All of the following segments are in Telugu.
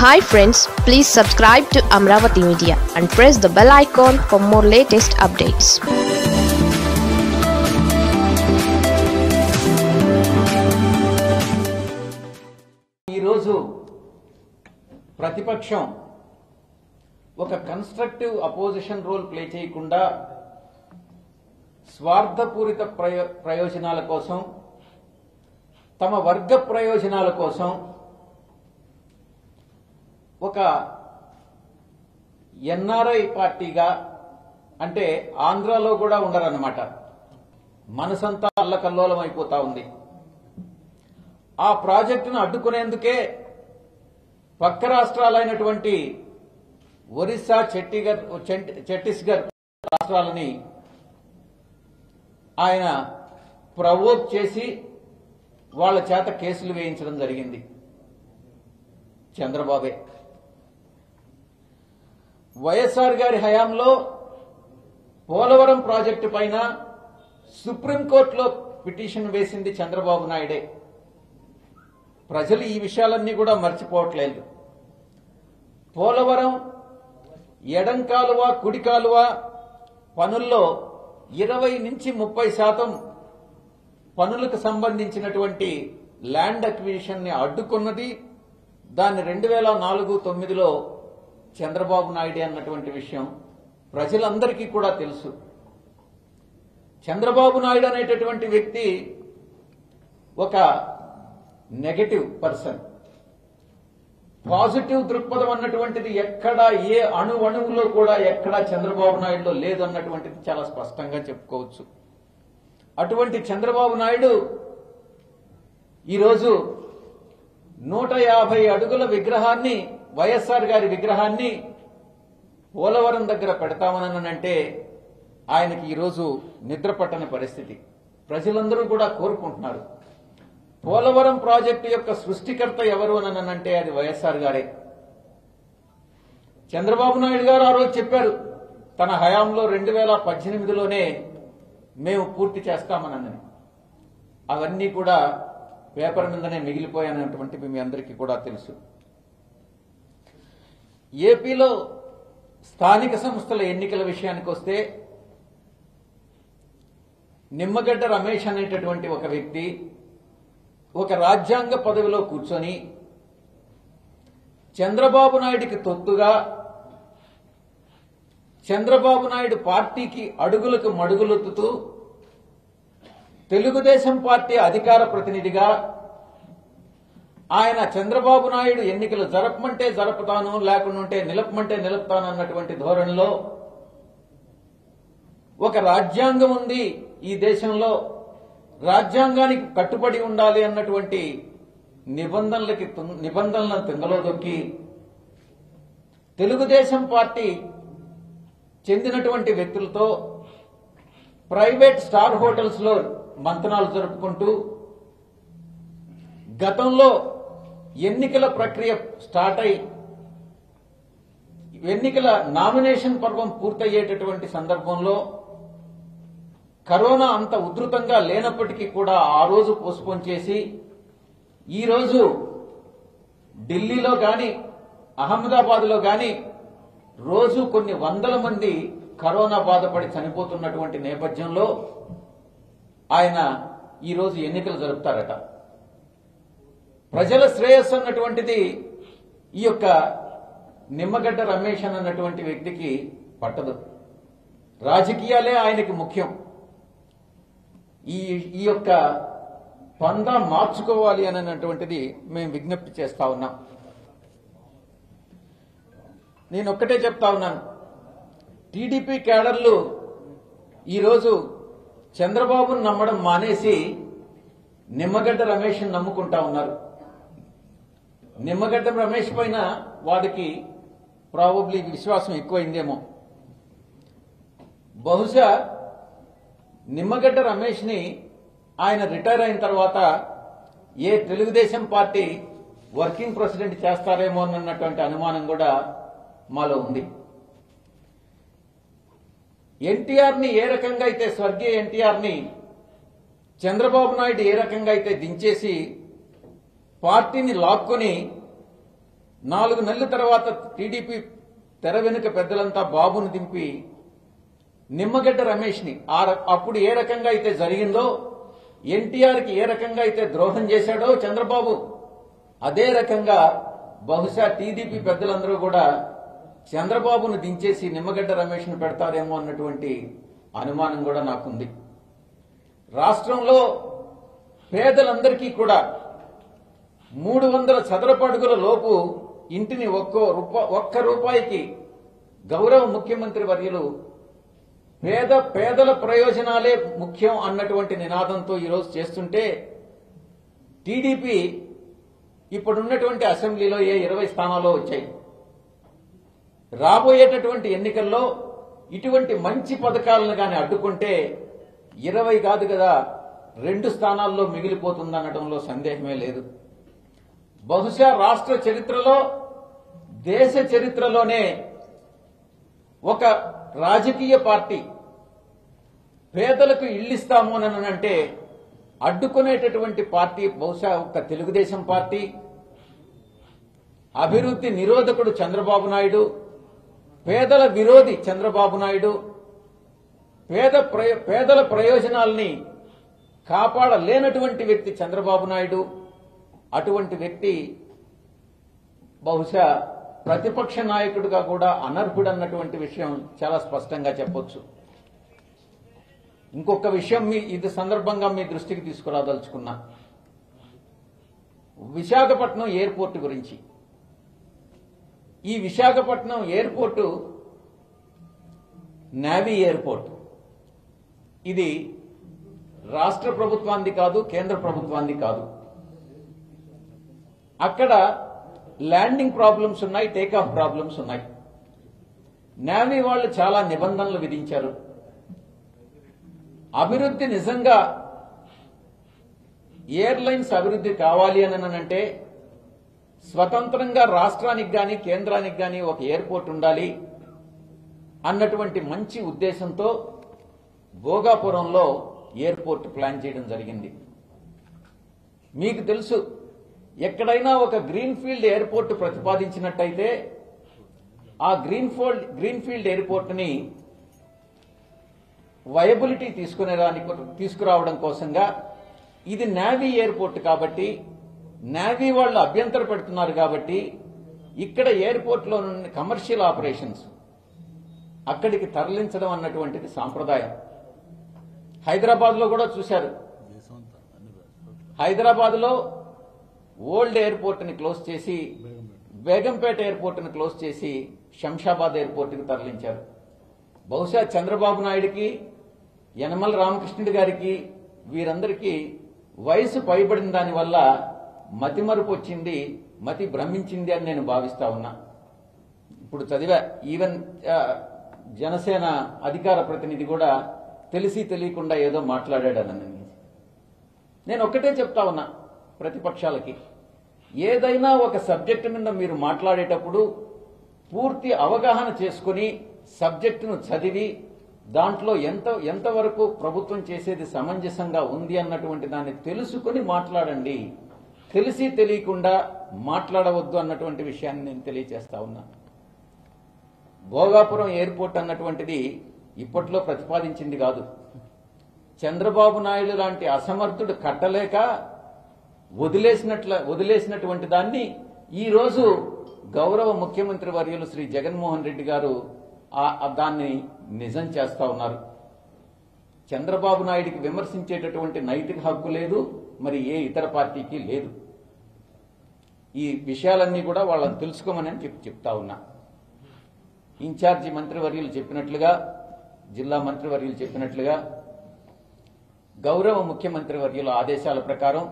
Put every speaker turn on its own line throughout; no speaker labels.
hi friends please subscribe to Amaravati media and press the bell icon for more latest updates
ఈరోజు ప్రతిపక్షం ఒక కన్స్ట్రక్టివ్ అపోజిషన్ రోల్ ప్లే చేయకుండా స్వార్థపూరిత ప్రయో ప్రయోజనాల కోసం తమ వర్గ ప్రయోజనాల కోసం ఒక ఎన్ఆర్ఐ పార్టీగా అంటే ఆంధ్రాలో కూడా ఉండరన్నమాట మనసంతా అల్లకల్లోలం అయిపోతా ఉంది ఆ ప్రాజెక్టును అడ్డుకునేందుకే పక్క రాష్ట్రాలైనటువంటి ఒరిస్సా ఛత్తీగఢ్ ఛట్- ఛత్తీస్గఢ్ రాష్ట్రాలని ఆయన ప్రవోక్ చేసి వాళ్ళ చేత కేసులు వేయించడం జరిగింది చంద్రబాబే వైఎస్ఆర్ గారి హయాంలో పోలవరం ప్రాజెక్టు పైన సుప్రీంకోర్టులో పిటిషన్ వేసింది చంద్రబాబు నాయుడే ప్రజలు ఈ విషయాలన్నీ కూడా మర్చిపోవట్లేదు పోలవరం ఎడం కాలువ కుడి కాలువ పనుల్లో ఇరవై నుంచి ముప్పై శాతం పనులకు సంబంధించినటువంటి ల్యాండ్ అక్విజిషన్ ని అడ్డుకున్నది దాన్ని రెండు వేల నాలుగు తొమ్మిదిలో చంద్రబాబు నాయుడు అన్నటువంటి విషయం ప్రజలందరికీ కూడా తెలుసు చంద్రబాబు నాయుడు అనేటటువంటి వ్యక్తి ఒక నెగటివ్ పర్సన్ పాజిటివ్ దృక్పథం అన్నటువంటిది ఎక్కడ ఏ అణు అణువులో కూడా ఎక్కడా చంద్రబాబు నాయుడులో లేదన్నటువంటిది చాలా స్పష్టంగా చెప్పుకోవచ్చు అటువంటి చంద్రబాబు నాయుడు ఈరోజు నూట యాభై అడుగుల విగ్రహాన్ని వైఎస్ఆర్ గారి విగ్రహాన్ని పోలవరం దగ్గర పెడతామనంటే ఆయనకి ఈరోజు నిద్ర పట్టని పరిస్థితి ప్రజలందరూ కూడా కోరుకుంటున్నారు పోలవరం ప్రాజెక్టు యొక్క సృష్టికర్త ఎవరు అనంటే అది వైఎస్ఆర్ గారే చంద్రబాబు నాయుడు గారు ఆ రోజు చెప్పారు తన హయాంలో రెండు వేల పద్దెనిమిదిలోనే మేము పూర్తి చేస్తామనని అవన్నీ కూడా పేపర్ మీదనే మిగిలిపోయానటువంటివి మీ అందరికీ కూడా తెలుసు ఏపీలో స్థానిక సంస్థల ఎన్నికల విషయానికి వస్తే నిమ్మగడ్డ రమేష్ అనేటటువంటి ఒక వ్యక్తి ఒక రాజ్యాంగ పదవిలో కూర్చొని చంద్రబాబు నాయుడికి తొత్తుగా చంద్రబాబు నాయుడు పార్టీకి అడుగులకు మడుగులొత్తుతూ తెలుగుదేశం పార్టీ అధికార ప్రతినిధిగా ఆయన చంద్రబాబు నాయుడు ఎన్నికలు జరపమంటే జరుపుతాను లేకుంటే నిలపమంటే నిలుపుతాను అన్నటువంటి ధోరణిలో ఒక రాజ్యాంగం ఉంది ఈ దేశంలో రాజ్యాంగానికి కట్టుబడి ఉండాలి అన్నటువంటి నిబంధనలకి తుం- నిబంధనలను తుంగలో దొక్కి తెలుగుదేశం పార్టీ చెందినటువంటి వ్యక్తులతో ప్రైవేట్ స్టార్ హోటల్స్ లో మంతనాలు జరుపుకుంటూ గతంలో ఎన్నికల ప్రక్రియ స్టార్ట్ అయి ఎన్నికల నామినేషన్ పర్వం పూర్తయ్యేటటువంటి సందర్భంలో కరోనా అంత ఉధృతంగా లేనప్పటికీ కూడా ఆ రోజు పోస్ట్పోన్ చేసి ఈ రోజు ఢిల్లీలో గాని అహ్మదాబాద్లో గాని రోజు కొన్ని వందల మంది కరోనా బాధపడి చనిపోతున్నటువంటి నేపథ్యంలో ఆయన ఈ రోజు ఎన్నికలు జరుపుతారట ప్రజల శ్రేయస్సు అన్నటువంటిది ఈ యొక్క నిమ్మగడ్డ రమేష్ అన్నటువంటి వ్యక్తికి పట్టదు రాజకీయాలే ఆయనకి ముఖ్యం ఈ ఈ యొక్క పంద మార్చుకోవాలి అని అన్నటువంటిది మేము విజ్ఞప్తి చేస్తా ఉన్నాం నేను ఒక్కటే చెప్తా ఉన్నాను టీడీపీ క్యాడర్లు ఈరోజు చంద్రబాబును నమ్మడం మానేసి నిమ్మగడ్డ రమేష్ని నమ్ముకుంటా ఉన్నారు నిమ్మగడ్డ రమేష్ పైన వాడికి ప్రాబబ్లీ విశ్వాసం ఎక్కువైందేమో బహుశా నిమ్మగడ్డ రమేష్ ని ఆయన రిటైర్ అయిన తర్వాత ఏ తెలుగుదేశం పార్టీ వర్కింగ్ ప్రెసిడెంట్ చేస్తారేమో అన్నటువంటి అనుమానం కూడా మాలో ఉంది ఎన్టీఆర్ ని ఏ రకంగా అయితే స్వర్గీయ ఎన్టీఆర్ ని చంద్రబాబు నాయుడు ఏ రకంగా అయితే దించేసి పార్టీని లాక్కొని నాలుగు నెలల తర్వాత టీడీపీ తెర వెనుక పెద్దలంతా బాబును దింపి నిమ్మగడ్డ రమేష్ని ఆ ర- అప్పుడు ఏ రకంగా అయితే జరిగిందో ఎన్టీఆర్కి ఏ రకంగా అయితే ద్రోహం చేశాడో చంద్రబాబు అదే రకంగా బహుశా టీడీపీ పెద్దలందరూ కూడా చంద్రబాబును దించేసి నిమ్మగడ్డ రమేష్ను పెడతారేమో అన్నటువంటి అనుమానం కూడా నాకుంది రాష్ట్రంలో పేదలందరికీ కూడా మూడు వందల చదరపు అడుగుల లోపు ఇంటిని ఒక్కో రూప ఒక్క రూపాయికి గౌరవ ముఖ్యమంత్రి వర్యులు పేద పేదల ప్రయోజనాలే ముఖ్యం అన్నటువంటి నినాదంతో ఈరోజు చేస్తుంటే టీడీపీ ఇప్పుడున్నటువంటి అసెంబ్లీలో ఏ ఇరవై స్థానాల్లో వచ్చాయి రాబోయేటటువంటి ఎన్నికల్లో ఇటువంటి మంచి పథకాలను కానీ అడ్డుకుంటే ఇరవై కాదు కదా రెండు స్థానాల్లో మిగిలిపోతుందనడంలో సందేహమే లేదు బహుశా రాష్ట్ర చరిత్రలో దేశ చరిత్రలోనే ఒక రాజకీయ పార్టీ పేదలకు ఇల్లిస్తాము అని అంటే అడ్డుకునేటటువంటి పార్టీ బహుశా ఒక తెలుగుదేశం పార్టీ అభివృద్ధి నిరోధకుడు చంద్రబాబు నాయుడు పేదల విరోధి చంద్రబాబు నాయుడు పేద ప్రయో- పేదల ప్రయోజనాల్ని కాపాడలేనటువంటి వ్యక్తి చంద్రబాబు నాయుడు అటువంటి వ్యక్తి బహుశా ప్రతిపక్ష నాయకుడిగా కూడా అనర్హుడన్నటువంటి విషయం చాలా స్పష్టంగా చెప్పొచ్చు ఇంకొక విషయం మీ ఇది సందర్భంగా మీ దృష్టికి తీసుకురాదలుచుకున్నా విశాఖపట్నం ఎయిర్పోర్ట్ గురించి ఈ విశాఖపట్నం ఎయిర్పోర్టు నేవీ ఎయిర్పోర్ట్ ఇది రాష్ట్ర ప్రభుత్వానికి కాదు కేంద్ర ప్రభుత్వానికి కాదు అక్కడ ల్యాండింగ్ ప్రాబ్లమ్స్ ఉన్నాయి టేకాఫ్ ప్రాబ్లమ్స్ ఉన్నాయి నేవీ వాళ్ళు చాలా నిబంధనలు విధించారు అభివృద్ధి నిజంగా ఎయిర్లైన్స్ అభివృద్ధి కావాలి అని అంటే స్వతంత్రంగా రాష్ట్రానికి గాని కేంద్రానికి గాని ఒక ఎయిర్పోర్ట్ ఉండాలి అన్నటువంటి మంచి ఉద్దేశంతో భోగాపురంలో ఎయిర్పోర్ట్ ప్లాన్ చేయడం జరిగింది మీకు తెలుసు ఎక్కడైనా ఒక గ్రీన్ ఫీల్డ్ ఎయిర్పోర్ట్ ప్రతిపాదించినట్టయితే ఆ గ్రీన్ ఫోల్డ్ గ్రీన్ ఫీల్డ్ ఎయిర్పోర్ట్ని వయబిలిటీ తీసుకునేదానికి తీసుకురావడం కోసంగా ఇది నేవీ ఎయిర్పోర్ట్ కాబట్టి నేవీ వాళ్ళు అభ్యంతర పెడుతున్నారు కాబట్టి ఇక్కడ ఎయిర్పోర్ట్లో నుండి కమర్షియల్ ఆపరేషన్స్ అక్కడికి తరలించడం అన్నటువంటిది సాంప్రదాయం హైదరాబాద్ లో కూడా చూశారు హైదరాబాద్ లో ఓల్డ్ ఎయిర్పోర్ట్ ని క్లోజ్ చేసి బేగంపేట ఎయిర్పోర్ట్ ని క్లోజ్ చేసి శంషాబాద్ ఎయిర్పోర్ట్ కి తరలించారు బహుశా చంద్రబాబు నాయుడికి యనమల రామకృష్ణుడి గారికి వీరందరికీ వయసు పైబడిన దాని వల్ల మతిమరుపు వచ్చింది మతి భ్రమించింది అని నేను భావిస్తా ఉన్నా ఇప్పుడు చదివా ఈవెన్ ఆ, జనసేన అధికార ప్రతినిధి కూడా తెలిసి తెలియకుండా ఏదో మాట్లాడాడనని నేను ఒక్కటే చెప్తా ఉన్నా ప్రతిపక్షాలకి ఏదైనా ఒక సబ్జెక్టు మీద మీరు మాట్లాడేటప్పుడు పూర్తి అవగాహన చేసుకుని సబ్జెక్టును చదివి దాంట్లో ఎంత ఎంతవరకు ప్రభుత్వం చేసేది సమంజసంగా ఉంది అన్నటువంటి దాన్ని తెలుసుకుని మాట్లాడండి తెలిసి తెలియకుండా మాట్లాడవద్దు అన్నటువంటి విషయాన్ని నేను తెలియజేస్తా ఉన్నా భోగాపురం ఎయిర్పోర్ట్ అన్నటువంటిది ఇప్పట్లో ప్రతిపాదించింది కాదు చంద్రబాబు నాయుడు లాంటి అసమర్థుడు కట్టలేక వదిలేసినట్ల వదిలేసినటువంటి దాన్ని ఈ రోజు గౌరవ ముఖ్యమంత్రి వర్యులు శ్రీ జగన్మోహన్ రెడ్డి గారు ఆ- ఆ దాన్ని నిజం చేస్తా ఉన్నారు చంద్రబాబు నాయుడికి విమర్శించేటటువంటి నైతిక హక్కు లేదు మరి ఏ ఇతర పార్టీకి లేదు ఈ విషయాలన్నీ కూడా వాళ్ళని తెలుసుకోమని అని చెప్పి చెప్తా ఉన్నా ఇన్ఛార్జి మంత్రివర్యులు చెప్పినట్లుగా జిల్లా మంత్రివర్యులు చెప్పినట్లుగా గౌరవ ముఖ్యమంత్రి వర్యుల ఆదేశాల ప్రకారం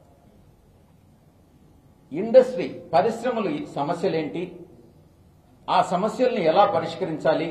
ఇండస్ట్రీ పరిశ్రమలు ఈ సమస్యలేంటి ఆ సమస్యల్ని ఎలా పరిష్కరించాలి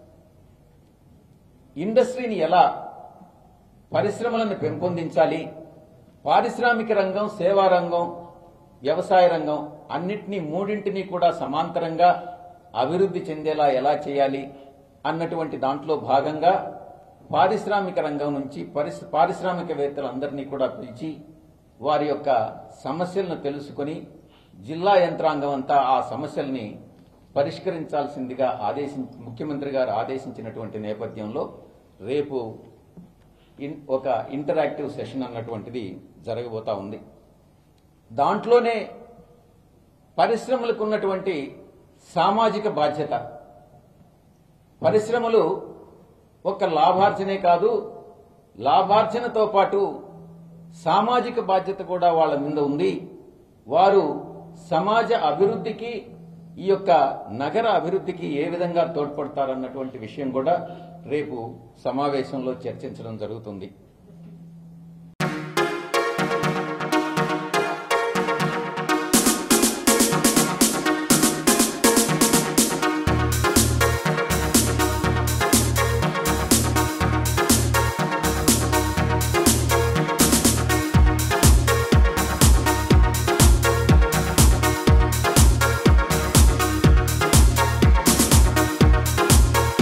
ఇండస్ట్రీని ఎలా పరిశ్రమలను పెంపొందించాలి పారిశ్రామిక రంగం సేవా రంగం వ్యవసాయ రంగం అన్నిటినీ మూడింటినీ కూడా సమాంతరంగా అభివృద్ధి చెందేలా ఎలా చేయాలి అన్నటువంటి దాంట్లో భాగంగా పారిశ్రామిక రంగం నుంచి పరిస్ పారిశ్రామికవేత్తలందరినీ కూడా పిలిచి వారి యొక్క సమస్యలను తెలుసుకొని జిల్లా యంత్రాంగం అంతా ఆ సమస్యల్ని పరిష్కరించాల్సిందిగా ఆదేశించి ముఖ్యమంత్రి గారు ఆదేశించినటువంటి నేపథ్యంలో రేపు ఇన్- ఒక ఇంటరాక్టివ్ సెషన్ అన్నటువంటిది జరగబోతా ఉంది దాంట్లోనే పరిశ్రమలకు ఉన్నటువంటి సామాజిక బాధ్యత పరిశ్రమలు ఒక లాభార్జనే కాదు లాభార్జనతో పాటు సామాజిక బాధ్యత కూడా వాళ్ళ మీద ఉంది వారు సమాజ అభివృద్ధికి ఈ యొక్క నగర అభివృద్ధికి ఏ విధంగా తోడ్పడతారన్నటువంటి విషయం కూడా రేపు సమావేశంలో చర్చించడం జరుగుతుంది